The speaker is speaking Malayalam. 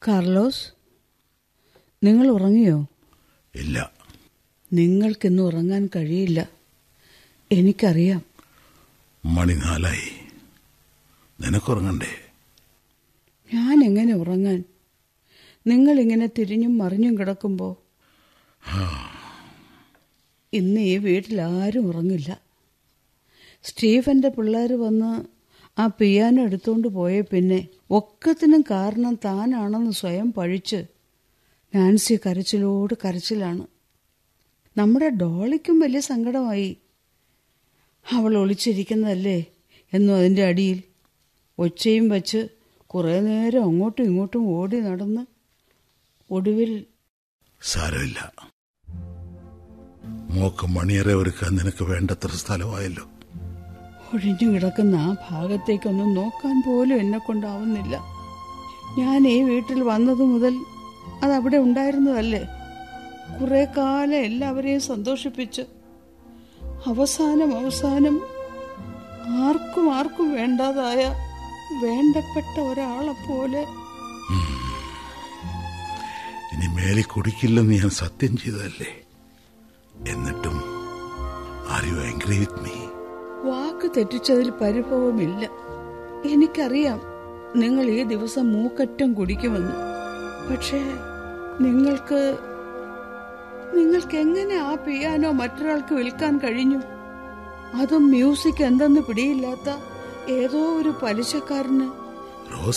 കാർലോസ് നിങ്ങൾ ഉറങ്ങിയോ ഇല്ല നിങ്ങൾക്കിന്ന് ഉറങ്ങാൻ കഴിയില്ല എനിക്കറിയാം മണി നാലായി നിനക്കുറങ്ങണ്ടേ ഞാൻ എങ്ങനെ ഉറങ്ങാൻ നിങ്ങൾ ഇങ്ങനെ തിരിഞ്ഞും മറിഞ്ഞും കിടക്കുമ്പോൾ ഇന്ന് ഈ വീട്ടിൽ ആരും ഉറങ്ങില്ല സ്റ്റീഫന്റെ പിള്ളേർ വന്ന് ആ പിയാനോ എടുത്തുകൊണ്ട് പോയ പിന്നെ ഒക്കത്തിനും കാരണം താനാണെന്ന് സ്വയം പഴിച്ച് നാൻസി കരച്ചിലോട് കരച്ചിലാണ് നമ്മുടെ ഡോളിക്കും വലിയ സങ്കടമായി അവൾ ഒളിച്ചിരിക്കുന്നതല്ലേ എന്നും അതിൻ്റെ അടിയിൽ ഒച്ചയും വച്ച് കുറേ നേരം അങ്ങോട്ടും ഇങ്ങോട്ടും ഓടി നടന്ന് ഒടുവിൽ സാരമില്ല മോക്ക് മണിയറെ ഒരുക്കാൻ നിനക്ക് വേണ്ടത്ര സ്ഥലമായല്ലോ ഒഴിഞ്ഞു കിടക്കുന്ന ആ ഭാഗത്തേക്കൊന്നും നോക്കാൻ പോലും എന്നെ കൊണ്ടാവുന്നില്ല ഞാൻ ഈ വീട്ടിൽ വന്നതു മുതൽ അതവിടെ ഉണ്ടായിരുന്നതല്ലേ കുറെ കാലം എല്ലാവരെയും സന്തോഷിപ്പിച്ച് അവസാനം അവസാനം ആർക്കും ആർക്കും വേണ്ടാതായ വേണ്ടപ്പെട്ട ഒരാളെ പോലെ ഇനി മേലെ കുടിക്കില്ലെന്ന് ഞാൻ സത്യം ചെയ്തതല്ലേ എന്നിട്ടും are you angry with me വാക്ക് തെറ്റിച്ചതിൽ പരിഭവമില്ല എനിക്കറിയാം നിങ്ങൾ ഈ ദിവസം മൂക്കറ്റം കുടിക്കുമെന്ന് പക്ഷേ നിങ്ങൾക്ക് നിങ്ങൾക്ക് എങ്ങനെ ആ പിയാനോ മറ്റൊരാൾക്ക് വിൽക്കാൻ കഴിഞ്ഞു അതും മ്യൂസിക് എന്തെന്ന് പിടിയില്ലാത്ത ഏതോ ഒരു പലിശക്കാരന് റോസ്